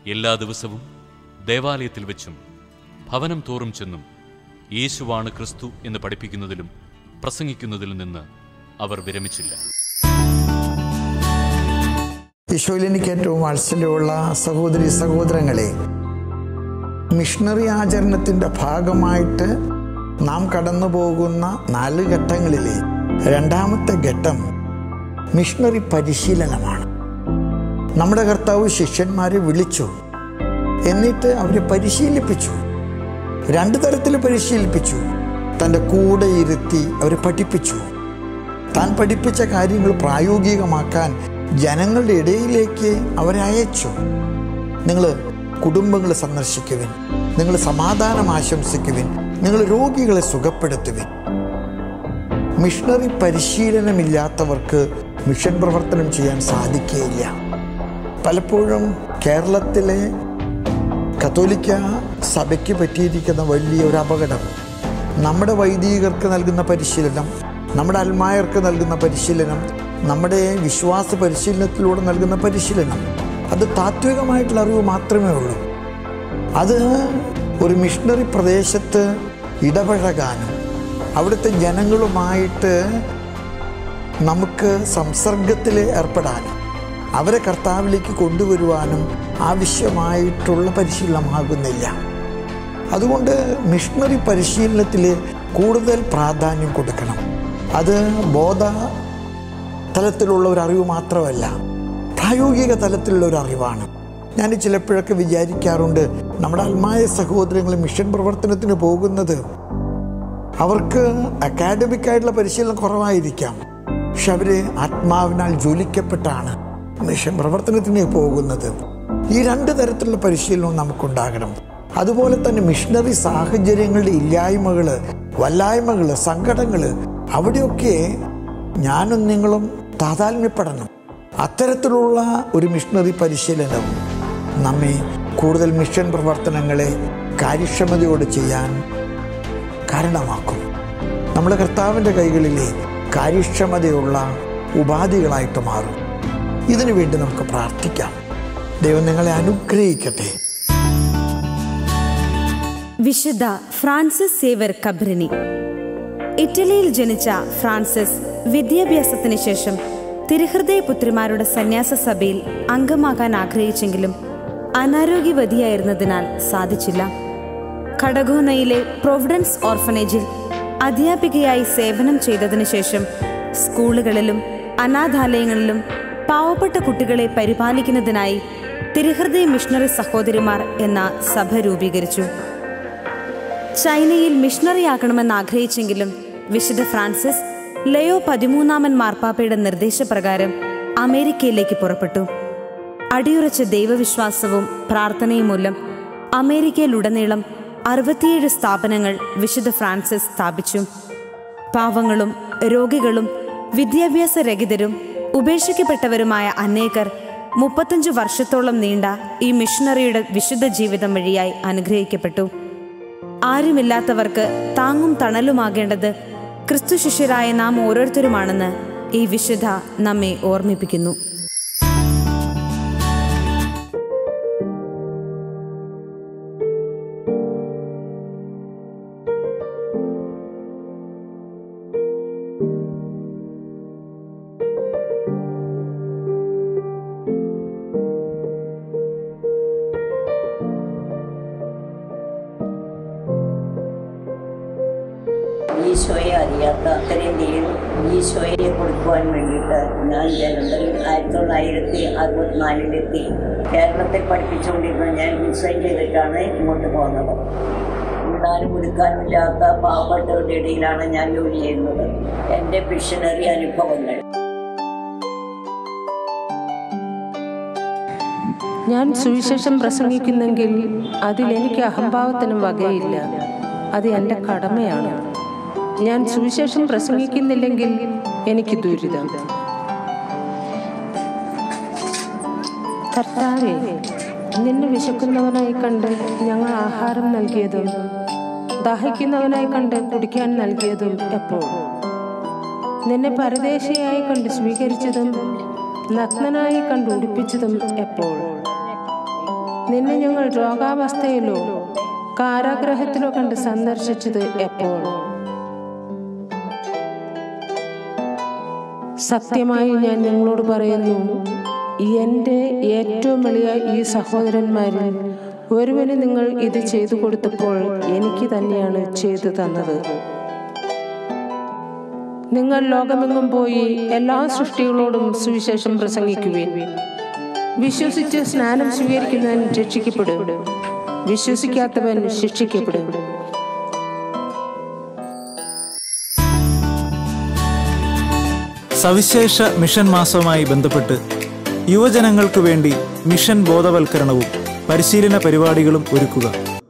എല്ലാ ദിവസവും ദേവാലയത്തിൽ വെച്ചും ഭവനം തോറും ചെന്നും യേശുവാണ് ക്രിസ്തു എന്ന് പഠിപ്പിക്കുന്നതിലും പ്രസംഗിക്കുന്നതിലും നിന്ന് അവർ വിരമിച്ചില്ല ഈശോയിൽ എനിക്ക് ഏറ്റവും വാത്സല്യമുള്ള സഹോദരി സഹോദരങ്ങളെ മിഷണറി ആചരണത്തിൻ്റെ ഭാഗമായിട്ട് നാം കടന്നു പോകുന്ന നാല് ഘട്ടങ്ങളിലെ രണ്ടാമത്തെ ഘട്ടം മിഷണറി പരിശീലനമാണ് നമ്മുടെ കർത്താവ് ശിഷ്യന്മാരെ വിളിച്ചു എന്നിട്ട് അവരെ പരിശീലിപ്പിച്ചു രണ്ട് തരത്തിൽ പരിശീലിപ്പിച്ചു തൻ്റെ കൂടെ ഇരുത്തി അവരെ പഠിപ്പിച്ചു താൻ പഠിപ്പിച്ച കാര്യങ്ങൾ പ്രായോഗികമാക്കാൻ ജനങ്ങളുടെ ഇടയിലേക്ക് അവരെ അയച്ചു നിങ്ങൾ കുടുംബങ്ങൾ സന്ദർശിക്കുവിൻ നിങ്ങൾ സമാധാനം ആശംസിക്കുവിൻ നിങ്ങൾ രോഗികളെ സുഖപ്പെടുത്തുവിൻ മിഷണറി പരിശീലനമില്ലാത്തവർക്ക് മിഷൻ പ്രവർത്തനം ചെയ്യാൻ സാധിക്കുകയില്ല പലപ്പോഴും കേരളത്തിലെ കത്തോലിക്ക സഭയ്ക്ക് പറ്റിയിരിക്കുന്ന വലിയ ഒരു അപകടം നമ്മുടെ വൈദികർക്ക് നൽകുന്ന പരിശീലനം നമ്മുടെ അൽമായർക്ക് നൽകുന്ന പരിശീലനം നമ്മുടെ വിശ്വാസ പരിശീലനത്തിലൂടെ നൽകുന്ന പരിശീലനം അത് താത്വികമായിട്ടുള്ള അറിവ് മാത്രമേ ഉള്ളൂ അത് ഒരു മിഷണറി പ്രദേശത്ത് ഇടപഴകാനും അവിടുത്തെ ജനങ്ങളുമായിട്ട് നമുക്ക് സംസർഗത്തിൽ ഏർപ്പെടാനും അവരെ കർത്താവിലേക്ക് കൊണ്ടുവരുവാനും ആവശ്യമായിട്ടുള്ള പരിശീലനമാകുന്നില്ല അതുകൊണ്ട് മിഷണറി പരിശീലനത്തിൽ കൂടുതൽ പ്രാധാന്യം കൊടുക്കണം അത് ബോധ തലത്തിലുള്ള ഒരു അറിവ് മാത്രമല്ല പ്രായോഗിക തലത്തിലുള്ള ഒരു അറിവാണ് ഞാൻ ചിലപ്പോഴൊക്കെ വിചാരിക്കാറുണ്ട് നമ്മുടെ അൽമായ സഹോദരങ്ങൾ മിഷൻ പ്രവർത്തനത്തിന് പോകുന്നത് അവർക്ക് അക്കാഡമിക് ആയിട്ടുള്ള പരിശീലനം കുറവായിരിക്കാം പക്ഷെ അവര് ആത്മാവിനാൽ ജ്വലിക്കപ്പെട്ടാണ് മിഷൻ പ്രവർത്തനത്തിന് പോകുന്നത് ഈ രണ്ട് തരത്തിലുള്ള പരിശീലനവും നമുക്കുണ്ടാകണം അതുപോലെ തന്നെ മിഷണറി സാഹചര്യങ്ങളുടെ ഇല്ലായ്മകള് വല്ലായ്മകള് സങ്കടങ്ങള് അവിടെയൊക്കെ ഞാനും നിങ്ങളും താതാത്മ്യപ്പെടണം അത്തരത്തിലുള്ള ഒരു മിഷണറി പരിശീലനം നമ്മെ കൂടുതൽ മിഷൻ പ്രവർത്തനങ്ങളെ കാര്യക്ഷമതയോടെ ചെയ്യാൻ കാരണമാക്കും നമ്മുടെ കർത്താവിൻ്റെ കൈകളിലെ കാര്യക്ഷമതയുള്ള ഉപാധികളായിട്ട് മാറും ഇതിനു വേണ്ടി നമുക്ക് പ്രാർത്ഥിക്കാം ദൈവം നിങ്ങളെ അനുഗ്രഹിക്കട്ടെ വിശുദ്ധ ഫ്രാൻസിസ് സേവർ കബ്രിനി ഇറ്റലിയിൽ ജനിച്ച ഫ്രാൻസിസ് വിദ്യാഭ്യാസത്തിന് ശേഷം തിരുഹൃദയപുത്രിമാരുടെ സന്യാസ സഭയിൽ അംഗമാകാൻ ആഗ്രഹിച്ചെങ്കിലും അനാരോഗ്യവതിയായിരുന്നതിനാൽ സാധിച്ചില്ല ഖഡഗോനയിലെ പ്രൊവിഡൻസ് ഓർഫനേജിൽ അധ്യാപികയായി സേവനം ചെയ്തതിനു ശേഷം സ്കൂളുകളിലും അനാഥാലയങ്ങളിലും പാവപ്പെട്ട കുട്ടികളെ പരിപാലിക്കുന്നതിനായി തിരുഹൃദയ മിഷണറി സഹോദരിമാർ എന്ന സഭ രൂപീകരിച്ചു ചൈനയിൽ മിഷണറിയാക്കണമെന്ന് ആഗ്രഹിച്ചെങ്കിലും വിശുദ്ധ ഫ്രാൻസിസ് ലയോ പതിമൂന്നാമൻ മാർപ്പാപ്പയുടെ നിർദ്ദേശപ്രകാരം അമേരിക്കയിലേക്ക് പുറപ്പെട്ടു അടിയുറച്ച ദൈവവിശ്വാസവും പ്രാർത്ഥനയും മൂലം അമേരിക്കയിലുടനീളം അറുപത്തിയേഴ് സ്ഥാപനങ്ങൾ വിശുദ്ധ ഫ്രാൻസിസ് സ്ഥാപിച്ചു പാവങ്ങളും രോഗികളും വിദ്യാഭ്യാസ രഹിതരും ഉപേക്ഷിക്കപ്പെട്ടവരുമായ അനേകർ മുപ്പത്തഞ്ചു വർഷത്തോളം നീണ്ട ഈ മിഷണറിയുടെ വിശുദ്ധ ജീവിതം വഴിയായി അനുഗ്രഹിക്കപ്പെട്ടു ആരുമില്ലാത്തവർക്ക് താങ്ങും തണലുമാകേണ്ടത് ക്രിസ്തു ശിഷ്യരായ നാം ഓരോരുത്തരുമാണെന്ന് ഈ വിശുദ്ധ നമ്മെ ഓർമ്മിപ്പിക്കുന്നു ഈശോയെ അറിയാത്ത ഉത്തരേന്ത്യയിൽ ഈശോയെ കൊടുക്കുവാൻ വേണ്ടിയിട്ട് ഞാൻ ജലന്ധറിൽ ആയിരത്തി തൊള്ളായിരത്തി അറുപത്തിനാലിലെത്തി കേരളത്തിൽ പഠിപ്പിച്ചുകൊണ്ടിരുന്ന ഞാൻ റിസൈൻ ചെയ്തിട്ടാണ് ഇങ്ങോട്ട് പോകുന്നത് ഉണ്ണാനും കൊടുക്കാനുമില്ലാത്ത പാവപ്പെട്ടവരുടെ ഇടയിലാണ് ഞാൻ ജോലി ചെയ്യുന്നത് എൻ്റെ മിഷനറി അനുഭവങ്ങൾ ഞാൻ സുവിശേഷം പ്രസംഗിക്കുന്നെങ്കിൽ അതിൽ എനിക്ക് അഹംഭാവത്തിനും വകയില്ല അത് എൻ്റെ കടമയാണ് ഞാൻ സുവിശേഷം പ്രസംഗിക്കുന്നില്ലെങ്കിൽ എനിക്ക് ദുരിതം കർത്താവെ നിന്നെ വിശക്കുന്നവനായി കണ്ട് ഞങ്ങൾ ആഹാരം നൽകിയതും ദാഹിക്കുന്നവനായി കണ്ട് കുടിക്കാൻ നൽകിയതും എപ്പോൾ നിന്നെ പരദേശിയായി കണ്ട് സ്വീകരിച്ചതും നഗ്നനായി കണ്ട് ഉടുപ്പിച്ചതും എപ്പോൾ നിന്നെ ഞങ്ങൾ രോഗാവസ്ഥയിലോ കാരാഗ്രഹത്തിലോ കണ്ട് സന്ദർശിച്ചത് എപ്പോൾ സത്യമായി ഞാൻ നിങ്ങളോട് പറയുന്നു എൻ്റെ ഏറ്റവും വലിയ ഈ സഹോദരന്മാരിൽ ഒരുവന് നിങ്ങൾ ഇത് ചെയ്തു കൊടുത്തപ്പോൾ എനിക്ക് തന്നെയാണ് ചെയ്തു തന്നത് നിങ്ങൾ ലോകമെങ്ങും പോയി എല്ലാ സൃഷ്ടികളോടും സുവിശേഷം പ്രസംഗിക്കുവിൻ വിശ്വസിച്ച് സ്നാനം സ്വീകരിക്കുന്നവൻ രക്ഷിക്കപ്പെടും വിശ്വസിക്കാത്തവൻ ശിക്ഷിക്കപ്പെടും സവിശേഷ മിഷൻ മാസവുമായി ബന്ധപ്പെട്ട് യുവജനങ്ങൾക്ക് വേണ്ടി മിഷൻ ബോധവൽക്കരണവും പരിശീലന പരിപാടികളും ഒരുക്കുക